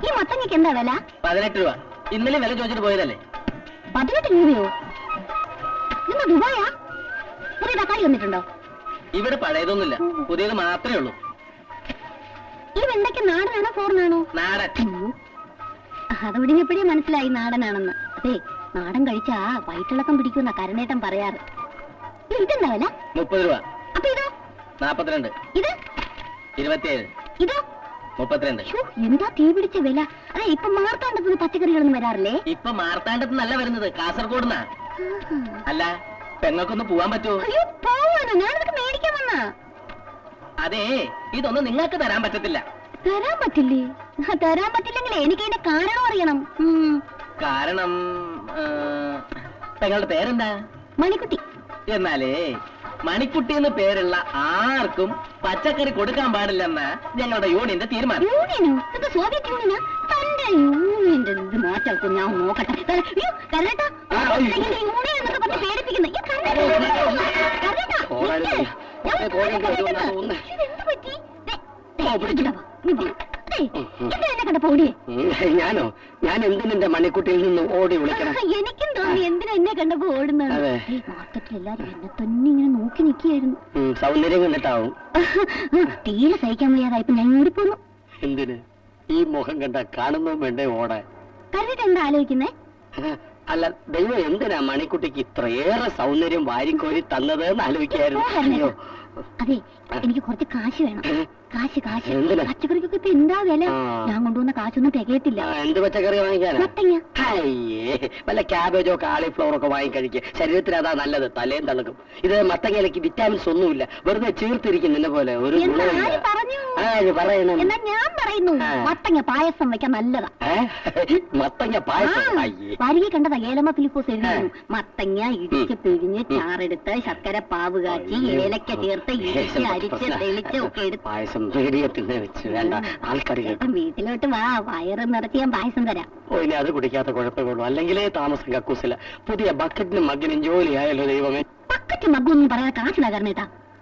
ഈ മത്തങ്ങയ്ക്ക് എന്താ വില പതിനെട്ട് രൂപ ഇന്നലെ വില ചോദിച്ചിട്ട് പോയതല്ലേ പതിനെട്ട് രൂപയോ നിങ്ങൾ ദുബായാ ഒരു തക്കാളി വന്നിട്ടുണ്ടോ ഇവിടെ പഴയതൊന്നുമില്ല പുതിയത് മാത്രമേ ഉള്ളൂ ഈ വെണ്ടയ്ക്ക് നാടനാണോ ഫോറിനാണോ നാടൻ അതോടെ എപ്പോഴേ മനസ്സിലായി നാടനാണെന്ന് അതെ നാടൻ കഴിച്ചാ വയറ്റിളക്കം പിടിക്കുന്ന കരുണേട്ടൻ പറയാറ് ഇത് ഇതെന്താ വില മുപ്പത് രൂപ അപ്പൊ ഇതോ നാപ്പത്തിരണ്ട് ഇത് ഇരുപത്തിയേഴ് ഇതോ മുപ്പത്തിരണ്ട് ശ്ശോ, എന്താ തീ പിടിച്ച വില അതെ ഇപ്പൊ മാർത്താണ്ടത്തുനിന്ന് പച്ചക്കറികളൊന്നും വരാറില്ലേ ഇപ്പൊ മാർത്താണ്ടത്ത് നല്ല വരുന്നത് കാസർഗോഡ്ന്നാ ആഹാ. അല്ല പെങ്ങൾക്കൊന്ന് പോവാൻ പറ്റുമോ അയ്യോ പോവാനോ ഞാനിതൊക്കെ മേടിക്കാൻ വന്നാ അതെ ഇതൊന്നും നിങ്ങൾക്ക് തരാൻ പറ്റത്തില്ല തരാൻ പറ്റില്ലേ ആ, തരാൻ പറ്റില്ലെങ്കിലേ എനിക്ക് അതിന്റെ കാരണം അറിയണം ഉം. കാരണം ആ, പെങ്ങളുടെ പേരെന്താ മണിക്കുട്ടി എന്നാലേ മണിക്കുട്ടി എന്ന് പേരുള്ള ആർക്കും പച്ചക്കറി കൊടുക്കാൻ പാടില്ലെന്ന ഞങ്ങളുടെ യൂണിയന്റെ തീരുമാനം യൂണിയനോ ഇത് സോവിയറ്റ് യൂണിയനാ തന്റെ യൂണിയന്റെ ഇത് മാറ്റാക്കും ഞാൻ നോക്കട്ടെ ത- അയ്യോ, കരേട്ടാ, ആ, അയ്യോ. ഇതിന്റെ യൂണിയൻ എന്നൊക്കെ പറഞ്ഞ് പേടിപ്പിക്കുന്നെ. ഈ കരേട്ടാ, കരേട്ടാ, പോരാടില്ല. നിക്ക്. ഞാൻ ഏ, പോരാടി കരേട്ടാ, വരുമെന്നാ തോന്നുന്നെ. ഇതെന്ത് പറ്റി? ദേ, ദേ, ഓ, പിടിച്ചു. ഇങ്ങോട്ട് വാ, ഇങ്ങ് വാ. ദേ, ഇത് എന്നെ കണ്ടപ്പോ ഓടിയേ? ഞാനോ ഞാൻ എന്തിനെ മണിക്കുട്ടിയിൽ നിന്ന് ഓടി വിളിക്കണം ആ, എനിക്കും തോന്നി എന്തിനാ എന്നെ കണ്ടപ്പോ ഓടുന്നത് അതെ. മാർക്കറ്റിൽ എല്ലാരും എന്നെ തന്നെ ഇങ്ങനെ നോക്കി നിൽക്കുകയായിരുന്നു ഉം, സൗന്ദര്യം കണ്ടിട്ടാവും തീരെ സഹിക്കാൻ വയ്യാതായപ്പോ ഞാൻ ഓടിപ്പോന്നു എന്തിന് ഈ മുഖം കണ്ട കാണുന്നതും വേണ്ടേ ഓടാൻ കരുതിട്ട് എന്താ ആലോചിക്കുന്നേ അല്ല ദൈവം എന്തിനാ മണിക്കുട്ടിക്ക് ഇത്രയേറെ സൗന്ദര്യം വാരിക്കോരി തന്നത് എന്ന് ആലോചിക്കായിരുന്നു അയ്യോ അതെ എനിക്ക് കുറച്ച് കാശ് വേണം കാശ് കാശ് എന്തിനാ? പച്ചക്കറിക്കൊക്കെ ഇപ്പൊ എന്താ വില ആ. ഞാൻ കൊണ്ടുവന്ന കാശൊന്നും തികയത്തില്ല ആ, എന്ത് പച്ചക്കറി വാങ്ങിക്കാനാ മത്തങ്ങ അയ്യേ വല്ല ക്യാബേജോ കാളിഫ്ലവറോ ഒക്കെ വാങ്ങി കഴിക്കുക ശരീരത്തിന് അതാ നല്ലത് തലയും തണുക്കും ഇത് മത്തങ്ങയിലേക്ക് വിറ്റാമിൻസ് ഒന്നുമില്ല വെറുതെ ചീർത്തിരിക്കും നിന്നെ പോലെ ഒരു എന്ന് ഗുണമില്ല ആര് പറഞ്ഞു ആ, ഇത് പറയണം എന്നാ ഞാൻ പറയുന്നു ആ. മത്തങ്ങ പായസം വെക്കാൻ നല്ലതാ ഏ? മത്തങ്ങ പായസം അയ്യേ വാരികെ കണ്ടതാ ഏലമ്മ ഫിലിപ്പോസ് എഴുതിയിരുന്നു മത്തങ്ങ ഇടിച്ച് പിഴിഞ്ഞ് ചാറെടുത്ത് ശർക്കര പാവ് കാച്ചി അയ്യോ. ഏലക്ക ചേർത്ത് ഇടിച്ച് അരിച്ച് തെളിച്ച് ഒക്കെ എടുത്ത് പായസം റേഡിയോ തിന്നെ വെച്ച് വേണ്ട ആൾക്കാർ കേൾക്കും വീട്ടിലോട്ട് വാ വയറ് നിറച്ച് ഞാൻ പായസം തരാം ഓ ഇനി അത് കുടിക്കാത്ത കുഴപ്പമുള്ളൂ അല്ലെങ്കിലേ താമസം കക്കൂസില്ല പുതിയ ബക്കറ്റിനും മഗ്ഗിനും ജോലി ആയല്ലോ ദൈവമേ പക്കറ്റ് മഗ്ഗൊന്നും പറയാതെ കാശിലാ കാരണേട്ടാ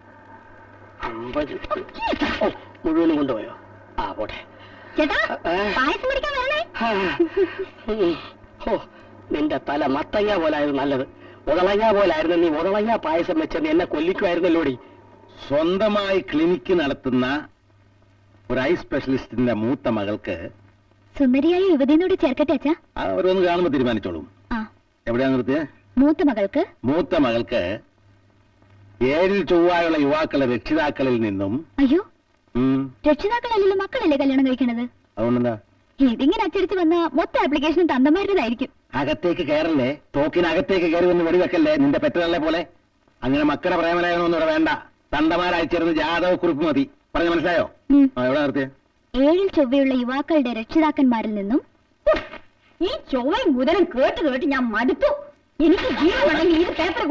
അമ്പത് ഓ മുഴുവനും കൊണ്ടുപോയോ ആ പോട്ടെ ചേട്ടാ ഏ? പായസം കുടിക്കാൻ വരണേ ആ. ഉം. ഓ നിന്റെ തല മത്തങ്ങ പോലായിരുന്നു നല്ലത് ഉതളങ്ങ പോലായിരുന്നു നീ ഉതളങ്ങ പായസം വെച്ച് നീ എന്നെ കൊല്ലിക്കുമായിരുന്നല്ലോടി സ്വന്തമായി ക്ലിനിക്ക് നടത്തുന്ന ഒരു ഐ സ്പെഷ്യലിസ്റ്റിന്റെ മൂത്ത മകൾക്ക് സുന്ദരിയായ യുവതിനോട് ചേർക്കട്ടെ അച്ഛാ അവരൊന്ന് കാണുമ്പോ തീരുമാനിച്ചോളും ആ എവിടെയാ നിർത്തിയ മൂത്ത മകൾക്ക് മൂത്ത മകൾക്ക് ഏഴിൽ ചൊവ്വായുള്ള യുവാക്കളെ രക്ഷിതാക്കളിൽ നിന്നും അയ്യോ ഉം, രക്ഷിതാക്കളല്ലല്ലോ മക്കളല്ലേ കല്യാണം കഴിക്കണത് അതുകൊണ്ടെന്താ ഇതിങ്ങനെ അച്ചടിച്ച് വന്ന മൊത്തം ആപ്ലിക്കേഷനും തന്തമാരുടേതായിരിക്കും അകത്തേക്ക് കയറല്ലേ തോക്കിനകത്തേക്ക് കയറി വന്ന് വെടിവെക്കല്ലേ നിന്റെ പെറ്റതള്ളെ പോലെ അങ്ങനെ മക്കളുടെ പ്രേമലേഖനമൊന്നും ഇവിടെ വേണ്ട തണ്ടമാരയച്ചിരുന്ന് ജാതക കുറിപ്പ് മതി പറഞ്ഞു മനസ്സിലായോ ഉം. ആ, എവിടെ നിർത്തിയ ഏഴിൽ ചൊവ്വയുള്ള യുവാക്കളുടെ രക്ഷിതാക്കന്മാരിൽ നിന്നും ഉഫ്, ഈ ചൊവ്വയും മുതലും കേട്ട് കേട്ട് ഞാൻ മടുത്തു എനിക്ക് ജീവനുണ്ടെങ്കിൽ ഈ പേപ്പർ